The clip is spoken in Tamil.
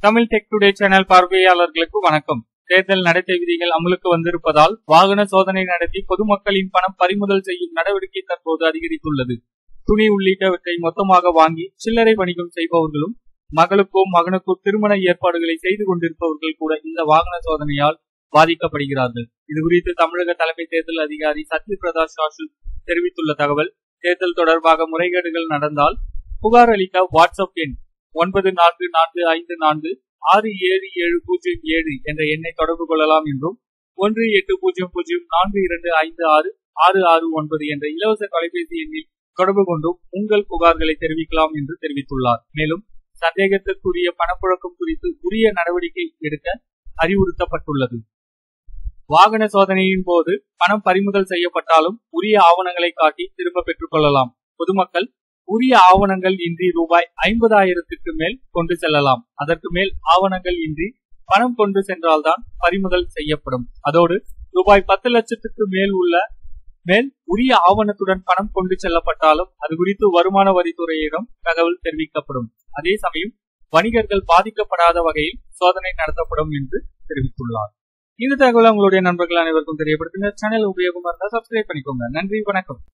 தமிழ் டெக் டுடே சேனல் பார்வையாளர்களுக்கு வணக்கம் தேர்தல் நடத்தை விதிகள் அமலுக்கு வந்திருப்பதால் வாகன சோதனை நடத்தி பொதுமக்களின் பணம் பறிமுதல் செய்யும் நடவடிக்கை தற்போது அதிகரித்துள்ளது துணி உள்ளிட்டவற்றை மொத்தமாக வாங்கி சில்லறை வணிகம் செய்பவர்களும் மகளுக்கோ மகனுக்கோ திருமண ஏற்பாடுகளை செய்து கொண்டிருப்பவர்கள் கூட இந்த வாகன சோதனையால் பாதிக்கப்படுகிறார்கள் இது குறித்து தமிழக தலைமை தேர்தல் அதிகாரி சத்ய பிரகாஷ் சாஷு தெரிவித்துள்ள தகவல் தேர்தல் தொடர்பாக முறைகேடுகள் நடந்தால் புகார் அளிக்க வாட்ஸ்அப் எண் ஒன்பது நான்கு நான்கு ஐந்து நான்கு ஆறு ஏழு ஏழு பூஜ்ஜியம் ஏழு என்ற எண்ணை தொடர்பு கொள்ளலாம் என்றும் ஒன்று எட்டு பூஜ்ஜியம் பூஜ்ஜியம் நான்கு இரண்டு ஐந்து ஆறு ஆறு ஆறு ஒன்பது என்ற இலவச தொலைபேசி எண்ணில் தொடர்பு கொண்டும் உங்கள் புகார்களை தெரிவிக்கலாம் என்று தெரிவித்துள்ளார் மேலும் சந்தேகத்திற்குரிய பணப்புழக்கம் குறித்து உரிய நடவடிக்கை எடுக்க அறிவுறுத்தப்பட்டுள்ளது வாகன சோதனையின் போது பணம் பறிமுதல் செய்யப்பட்டாலும் உரிய ஆவணங்களை காட்டி திரும்ப பெற்றுக் கொள்ளலாம் பொதுமக்கள் உரிய ஆவணங்கள் இன்றி ரூபாய் ஐம்பதாயிரத்திற்கு மேல் கொண்டு செல்லலாம் அதற்கு மேல் ஆவணங்கள் இன்றி பணம் கொண்டு சென்றால்தான் பறிமுதல் செய்யப்படும் அதோடு ரூபாய் பத்து லட்சத்துக்கு மேல் உள்ள மேல் உரிய ஆவணத்துடன் பணம் கொண்டு செல்லப்பட்டாலும் அது குறித்து வருமான வரித்துறையிடம் தகவல் தெரிவிக்கப்படும் அதே சமயம் வணிகர்கள் பாதிக்கப்படாத வகையில் சோதனை நடத்தப்படும் என்று தெரிவித்துள்ளார் இந்த தகவல் உங்களுடைய நண்பர்கள் அனைவருக்கும் தெரியப்படுத்துங்க சேனல் உபயோகமா இருந்தால் சப்ஸ்கிரைப் பண்ணிக்கோங்க நன்றி வணக்கம்